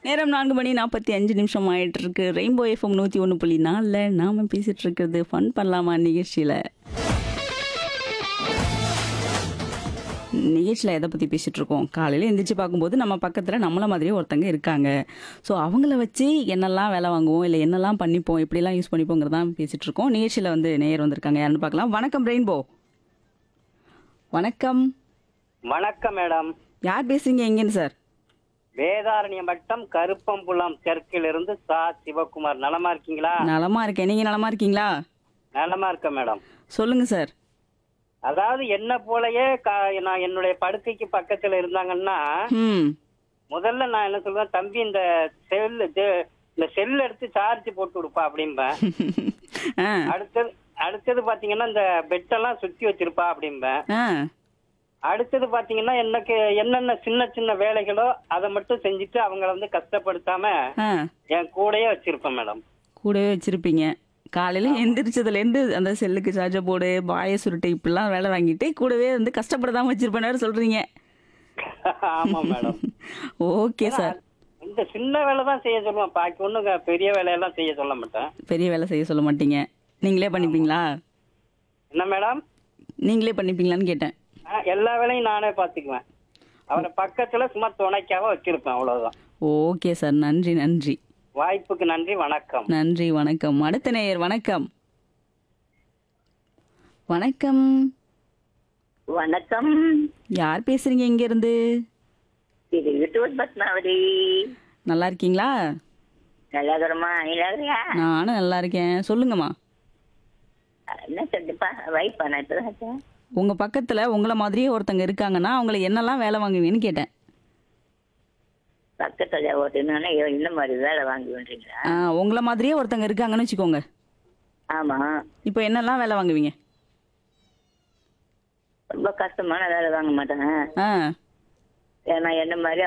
நேரம் நான்கு மணி நாற்பத்தி அஞ்சு நிமிஷம் ஆயிட்டு இருக்கு ரெயின்போ எஃப்எம் நூற்றி ஒன்று புள்ளி நாலில் நாம பேசிட்டு இருக்கிறது ஃபன் பண்ணலாமா நிகழ்ச்சியில் நிகழ்ச்சியில் எதை பற்றி பேசிகிட்டு இருக்கோம் காலையில் எந்திரிச்சு பார்க்கும்போது நம்ம பக்கத்தில் நம்மள மாதிரியே ஒருத்தங்க இருக்காங்க ஸோ அவங்கள வச்சு என்னெல்லாம் வேலை வாங்குவோம் இல்லை என்னெல்லாம் பண்ணிப்போம் எப்படிலாம் யூஸ் பண்ணிப்போங்கிறதான் பேசிகிட்டு இருக்கோம் நிகழ்ச்சியில் வந்து நேயர் வந்திருக்காங்க யாருன்னு பார்க்கலாம் வணக்கம் ரெயின்போ வணக்கம் வணக்கம் மேடம் யார் பேசுறீங்க எங்கேன்னு சார் வேதாரண்யம் வட்டம் கருப்பம்புலம் தெற்கிலிருந்து சா சிவகுமார் நலமா இருக்கீங்களா நலமா இருக்கேன் நீங்கள் நலமா இருக்கீங்களா நலமா இருக்க மேடம் சொல்லுங்க சார் அதாவது என்ன போலயே கா- நான் என்னுடைய படுக்கைக்கு பக்கத்துல இருந்தாங்கன்னா ம் முதல்ல நான் என்ன சொல்லுவேன் தம்பி இந்த செல் இந்த செல் எடுத்து சார்ஜ் போட்டு கொடுப்பா அப்படிம்பேன் ஆ அடுத்தது அடுத்தது பாத்தீங்கன்னா இந்த பெட்டெல்லாம் சுத்தி வச்சிருப்பா அப்படிம்பேன் ஆ அடுத்தது பாத்தீங்கன்னா எனக்கு என்னென்ன சின்ன சின்ன வேலைகளோ அதை மட்டும் செஞ்சுட்டு அவங்கள வந்து கஷ்டப்படுத்தாம ஆ என் கூடயே வச்சிருப்பேன் மேடம் கூடவே வச்சிருப்பீங்க காலையில் எந்திரிச்சதுலேருந்து அந்த செல்லுக்கு சார்ஜர் போடு பாய சுருட்டு இப்படிலாம் வேலை வாங்கிட்டு கூடவே வந்து கஷ்டப்படாம வச்சிருப்பேன்னு சொல்றீங்க ஆமா மேடம் ஓகே சார் இந்த சின்ன வேலை தான் செய்ய சொல்லுவேன் பாக்கி ஒண்ணும் பெரிய வேலையெல்லாம் செய்ய சொல்ல மாட்டேன் பெரிய வேலை செய்ய சொல்ல மாட்டீங்க நீங்களே பண்ணிப்பீங்களா என்ன மேடம் நீங்களே பண்ணிப்பீங்களான்னு கேட்டேன் ஆ, எல்லா வேலையும் நானே பாத்துக்குவேன் அவரை பக்கத்துல சும்மா துணைக்காக வச்சிருப்பேன் அவ்வளவுதான் ஓகே சார் நன்றி நன்றி வாய்ப்புக்கு நன்றி வணக்கம் நன்றி வணக்கம் அடுத்த நேயர் வணக்கம் வணக்கம் வணக்கம் யார் பேசுறீங்க இங்க இருந்து இது யூடியூப் பத்மாவதி நல்லா இருக்கீங்களா நல்லாகிறமா நீ நல்லாகிறியா நானும் நல்லா இருக்கேன் சொல்லுங்கம்மா என்ன சொல்லுப்பா வைப்பா நான் இப்பதான் வச்சேன். உங்க பக்கத்துல உங்கள மாதிரியே ஒருத்தங்க இருக்காங்கன்னா அவங்கள என்னெல்லாம் வேலை வாங்குவீங்கன்னு கேட்டேன் பக்கத்துல ஓட்டுனா இந்த மாதிரி வேலை வாங்குவீங்களா ஆ, உங்கள மாதிரியே ஒருத்தங்க இருக்காங்கன்னு வச்சுக்கோங்க ஆமா இப்போ என்னெல்லாம் வேலை வாங்குவீங்க ரொம்ப கஷ்டமான வேலை வாங்க மாட்டேன் ஆ ஏன்னா என்ன மாதிரி